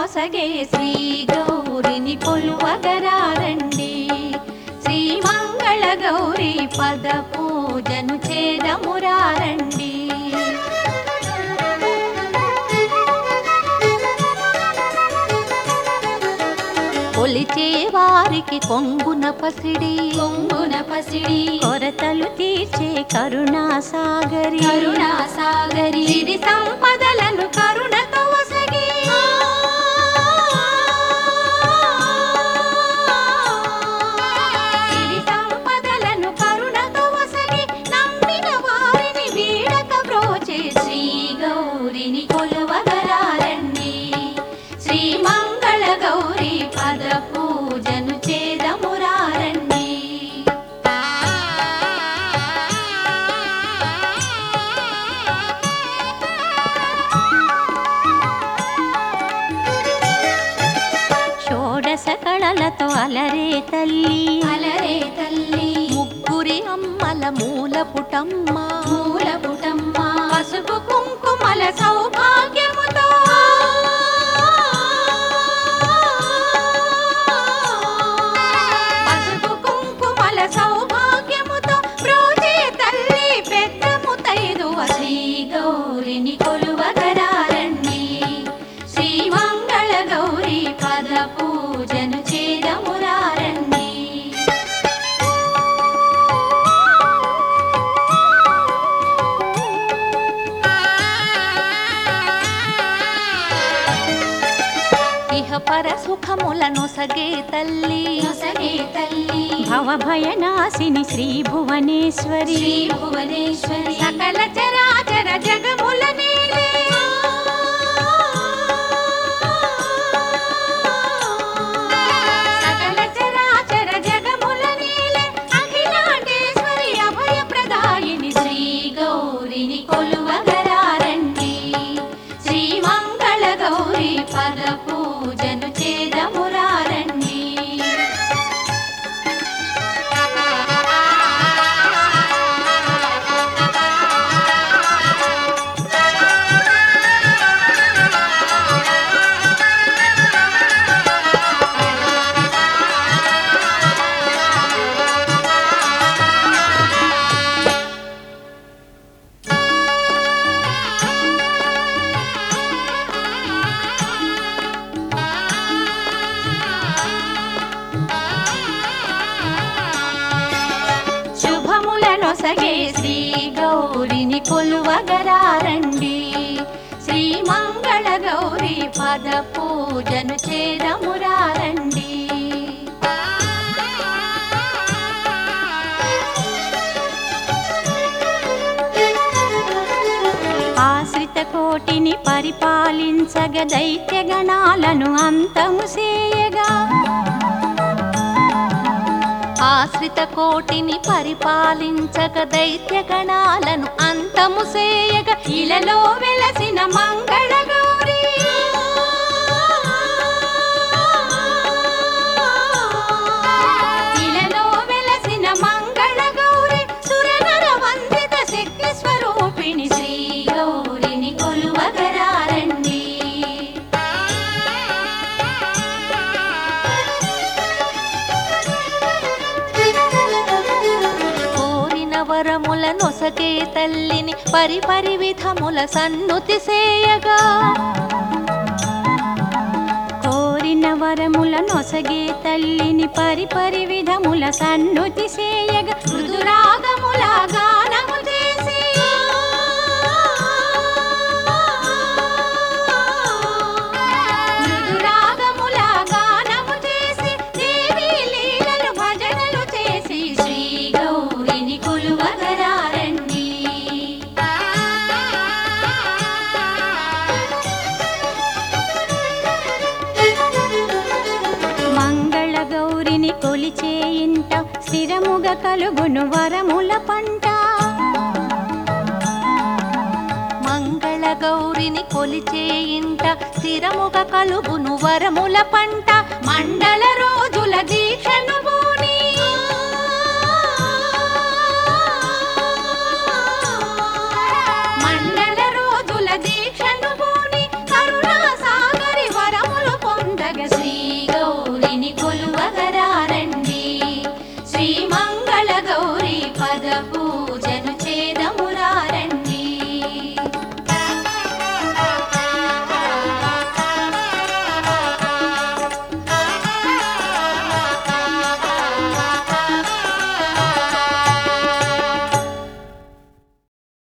నొసగే శ్రీ గౌరిని కొలువగరారండి శ్రీ మంగళ గౌరి పద పూజను చేదమురారండి కొలిచే వారికి కొంగున పసిడి కొంగున పసిడి కొరతలు తీర్చే కరుణా సాగరి కరుణా సాగరి సిరి సంపదలను కరుణతో వసగి సిరి సంపదలను కరుణతో వసగి నమ్మిన వారిని వీడక బ్రోచే శ్రీ గౌరిని కొలువగరారండి శ్రీ మంగళ గౌరి పద పూజను చేదమురారండి షోడశ కళలతో అలరే తల్లి అలరే తల్లి ముగ్గురి అమ్మల మూల పుటమ్మ మూల పుటమ్మ పసుపు కుంకుమల సౌభాగ్యముతో పసుపు కుంకుమల సౌభాగ్యముతో బ్రోచే తల్లి పెద్ద ముతైదువ శ్రీ గౌరిని కొలువగరారండి శ్రీ మంగళ గౌరి పద పూజను చేదమురారండి ఇహ పర సుఖములను సగే తల్లి నొసగే తల్లి భవభయనాశిని శ్రీ భువనేశ్వరి శ్రీ భువనేశ్వరి సకల చరాచర జగముల నేలే సకల చరాచర జగముల నేలే అఖిలాండేశ్వరి అభయ ప్రదాయిని శ్రీ గౌరిని కొలువగరారండి శ్రీ మంగళ గౌరి పద పూజను చేదమురారండి శుభములనొసగే శ్రీ గౌరిని కొలువగరారండి శ్రీ మంగళ గౌరి పద పూజను చేదమురారండి ఆశ్రిత కోటిని పరిపాలించగ దైత్య గణాలను అంతము చేయగా ఆశ్రిత కోటిని పరిపాలించక దైత్య గణాలను అంతము సేయగ ఇలలో వెలసిన మంగళ గౌరి ఇలలో వెలసిన మంగళ గౌరి సురనర వందిత శక్తి స్వరూపిణి శ్రీ గౌరిని కొలువగరారండి కోరిన వరముల నొసగే తల్లిని పరిపరి విధముల సన్నుతి సేయగా కోరిన వరముల నొసగే తల్లిని పరిపరి విధముల సన్నుతి సేయగా మృదురాగముల గానము చేసి మృదురాగముల గానము చేసి దేవి లీలలు భజనలు చేసి శ్రీ గౌరిని కొలువగరారండి మంగళ గౌరిని కొలిచే ఇంట స్థిరముగ కలుగును వరముల పంట మంగళ గౌరిని కొలిచే ఇంట స్థిరముగ కలుగును వరముల పంట మండల రోజుల దీక్షను బూని మండల రోజుల దీక్షను బూని కరుణా సాగరి వరములు గౌరిని కొలిచేయింట